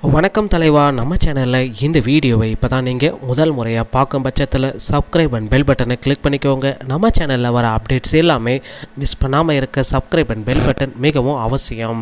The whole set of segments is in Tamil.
வணக்கம் தலைவா நம்ம சேனலில் இந்த வீடியோவை இப்போ தான் நீங்கள் முதல் முறையாக பார்க்கும் பட்சத்தில் சப்ஸ்கிரைப் அண்ட் பெல் பட்டனை கிளிக் பண்ணிக்கோங்க நம்ம சேனலில் வர அப்டேட்ஸ் எல்லாமே மிஸ் பண்ணாமல் இருக்க சப்ஸ்கிரைப் அண்ட் பெல் பட்டன் மிகவும் அவசியம்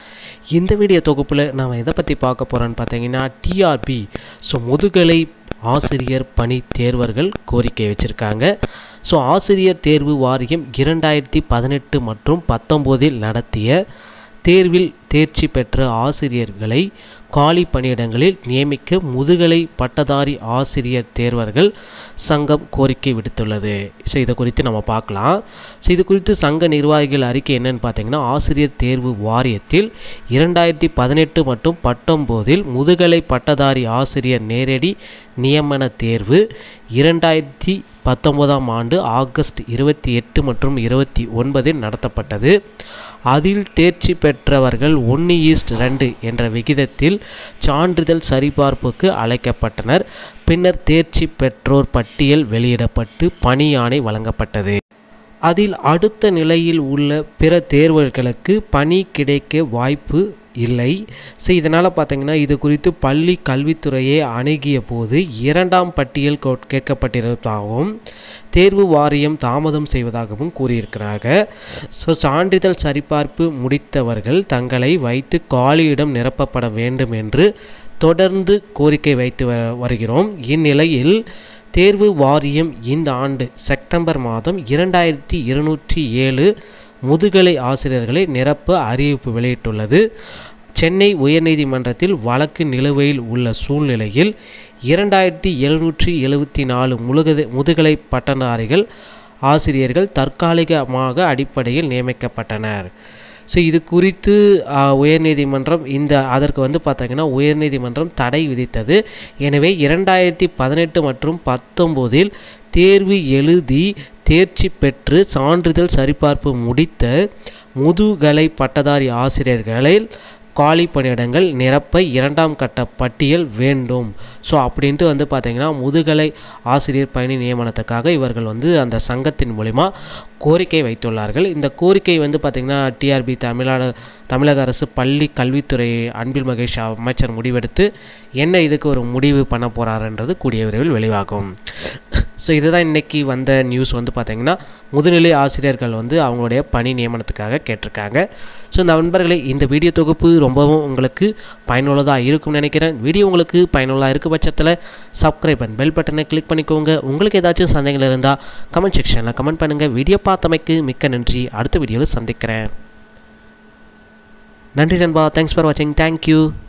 இந்த வீடியோ தொகுப்பில் நாம் எதை பற்றி பார்க்க போகிறோன்னு பார்த்தீங்கன்னா டிஆர்பி ஸோ முதுகலை ஆசிரியர் பணி தேர்வர்கள் கோரிக்கை வச்சுருக்காங்க ஸோ ஆசிரியர் தேர்வு வாரியம் இரண்டாயிரத்தி பதினெட்டு மற்றும் பத்தொம்போதில் நடத்திய தேர்வில் தேர்ச்சி பெற்ற ஆசிரியர்களை காலி பணியிடங்களில் நியமிக்க முதுகலை பட்டதாரி ஆசிரியர் தேர்வர்கள் சங்கம் கோரிக்கை விடுத்துள்ளது ஸோ இதை குறித்து நம்ம பார்க்கலாம் ஸோ இது குறித்து சங்க நிர்வாகிகள் அறிக்கை என்னன்னு பார்த்தீங்கன்னா ஆசிரியர் தேர்வு வாரியத்தில் இரண்டாயிரத்தி பதினெட்டு மற்றும் பத்தொம்போதில் முதுகலை பட்டதாரி ஆசிரியர் நேரடி நியமன தேர்வு இரண்டாயிரத்தி பத்தொன்பதாம் ஆண்டு ஆகஸ்ட் இருபத்தி எட்டு மற்றும் இருபத்தி ஒன்பதில் நடத்தப்பட்டது அதில் தேர்ச்சி பெற்றவர்கள் ஒன்று ஈஸ்ட் ரெண்டு என்ற விகிதத்தில் சான்றிதழ் சரிபார்ப்புக்கு அழைக்கப்பட்டனர் பின்னர் தேர்ச்சி பெற்றோர் பட்டியல் வெளியிடப்பட்டு பணியாணை வழங்கப்பட்டது அதில் அடுத்த நிலையில் உள்ள பிற தேர்வுகளுக்கு பணி கிடைக்க வாய்ப்பு இல்லை ஸோ இதனால் பார்த்தீங்கன்னா இது குறித்து பள்ளி கல்வித்துறையை அணுகிய போது இரண்டாம் பட்டியல் கேட்கப்பட்டிருப்பதாகவும் தேர்வு வாரியம் தாமதம் செய்வதாகவும் கூறியிருக்கிறார்கள் ஸோ சான்றிதழ் சரிபார்ப்பு முடித்தவர்கள் தங்களை வைத்து காலியிடம் நிரப்பப்பட வேண்டும் என்று தொடர்ந்து கோரிக்கை வைத்து வருகிறோம் இந்நிலையில் தேர்வு வாரியம் இந்த ஆண்டு செப்டம்பர் மாதம் இரண்டாயிரத்தி இருநூற்றி ஏழு முதுகலை ஆசிரியர்களை நிரப்ப அறிவிப்பு வெளியிட்டுள்ளது சென்னை உயர்நீதிமன்றத்தில் வழக்கு நிலுவையில் உள்ள சூழ்நிலையில் இரண்டாயிரத்தி எழுநூற்றி எழுபத்தி நாலு முழுகதை முதுகலை பட்டதாரிகள் ஆசிரியர்கள் தற்காலிகமாக அடிப்படையில் நியமிக்கப்பட்டனர் ஸோ இது குறித்து உயர்நீதிமன்றம் இந்த அதற்கு வந்து பார்த்திங்கன்னா உயர்நீதிமன்றம் தடை விதித்தது எனவே இரண்டாயிரத்தி பதினெட்டு மற்றும் பத்தொம்போதில் தேர்வு எழுதி தேர்ச்சி பெற்று சான்றிதழ் சரிபார்ப்பு முடித்த முதுகலை பட்டதாரி ஆசிரியர்களில் காலி பணியிடங்கள் நிரப்ப இரண்டாம் கட்ட பட்டியல் வேண்டும் ஸோ அப்படின்ட்டு வந்து பார்த்திங்கன்னா முதுகலை ஆசிரியர் பணி நியமனத்துக்காக இவர்கள் வந்து அந்த சங்கத்தின் மூலிமா கோரிக்கை வைத்துள்ளார்கள் இந்த கோரிக்கை வந்து பார்த்திங்கன்னா டிஆர்பி தமிழ்நாடு தமிழக அரசு பள்ளி கல்வித்துறை அன்பில் மகேஷ் அமைச்சர் முடிவெடுத்து என்ன இதுக்கு ஒரு முடிவு பண்ண போகிறாருன்றது கூடிய விரைவில் வெளிவாகும் ஸோ இதுதான் இன்றைக்கி வந்த நியூஸ் வந்து பார்த்திங்கன்னா முதுநிலை ஆசிரியர்கள் வந்து அவங்களுடைய பணி நியமனத்துக்காக கேட்டிருக்காங்க ஸோ இந்த நண்பர்களே இந்த வீடியோ தொகுப்பு ரொம்பவும் உங்களுக்கு பயனுள்ளதாக இருக்கும்னு நினைக்கிறேன் வீடியோ உங்களுக்கு பயனுள்ளதாக இருக்க பட்சத்தில் சப்ஸ்கிரைப் அண்ட் பெல் பட்டனை கிளிக் பண்ணிக்கோங்க உங்களுக்கு ஏதாச்சும் சந்தேகங்கள் இருந்தால் கமெண்ட் செக்ஷனில் கமெண்ட் பண்ணுங்கள் வீடியோ பார்த்தமைக்கு மிக்க நன்றி அடுத்த வீடியோவில் சந்திக்கிறேன் நன்றி நண்பா தேங்க்ஸ் ஃபார் வாட்சிங் தேங்க்யூ